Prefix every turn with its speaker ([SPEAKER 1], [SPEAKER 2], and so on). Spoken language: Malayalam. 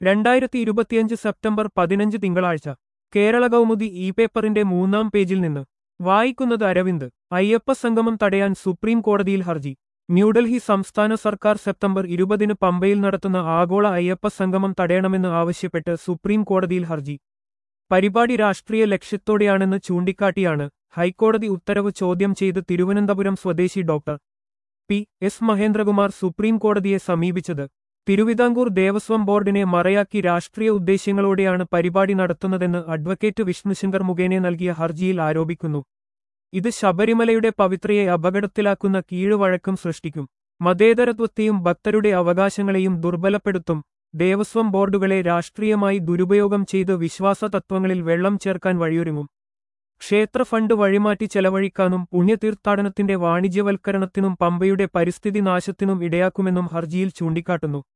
[SPEAKER 1] രണ്ടായിരത്തി ഇരുപത്തിയഞ്ച് സെപ്റ്റംബർ പതിനഞ്ച് തിങ്കളാഴ്ച കേരള കൗമുദി ഇ പേപ്പറിന്റെ മൂന്നാം പേജിൽ നിന്ന് വായിക്കുന്നത് അരവിന്ദ് അയ്യപ്പ സംഗമം തടയാൻ സുപ്രീം കോടതിയിൽ ഹർജി ന്യൂഡൽഹി സംസ്ഥാന സർക്കാർ സെപ്റ്റംബർ ഇരുപതിന് പമ്പയിൽ നടത്തുന്ന ആഗോള അയ്യപ്പ സംഗമം തടയണമെന്ന് ആവശ്യപ്പെട്ട് സുപ്രീം കോടതിയിൽ ഹർജി പരിപാടി രാഷ്ട്രീയ ലക്ഷ്യത്തോടെയാണെന്ന് ചൂണ്ടിക്കാട്ടിയാണ് ഹൈക്കോടതി ഉത്തരവ് ചോദ്യം ചെയ്ത് തിരുവനന്തപുരം സ്വദേശി doctor P S Mahendrakumar supreme കോടതിയെ സമീപിച്ചത് തിരുവിതാംകൂർ ദേവസ്വം ബോർഡിനെ മറയാക്കി രാഷ്ട്രീയ ഉദ്ദേശ്യങ്ങളോടെയാണ് പരിപാടി നടത്തുന്നതെന്ന് അഡ്വക്കേറ്റ് വിഷ്ണുശങ്കർ മുഖേന നൽകിയ ഹർജിയിൽ ആരോപിക്കുന്നു ഇത് ശബരിമലയുടെ പവിത്രയെ അപകടത്തിലാക്കുന്ന കീഴുവഴക്കം സൃഷ്ടിക്കും മതേതരത്വത്തെയും ഭക്തരുടെ അവകാശങ്ങളെയും ദുർബലപ്പെടുത്തും ദേവസ്വം ബോർഡുകളെ രാഷ്ട്രീയമായി ദുരുപയോഗം ചെയ്ത് വിശ്വാസ തത്വങ്ങളിൽ വെള്ളം ചേർക്കാൻ വഴിയൊരുങ്ങും ക്ഷേത്ര ഫണ്ട് വഴിമാറ്റി ചെലവഴിക്കാനും പുണ്യതീർത്ഥാടനത്തിന്റെ വാണിജ്യവൽക്കരണത്തിനും പമ്പയുടെ പരിസ്ഥിതി നാശത്തിനും ഇടയാക്കുമെന്നും ഹർജിയിൽ ചൂണ്ടിക്കാട്ടുന്നു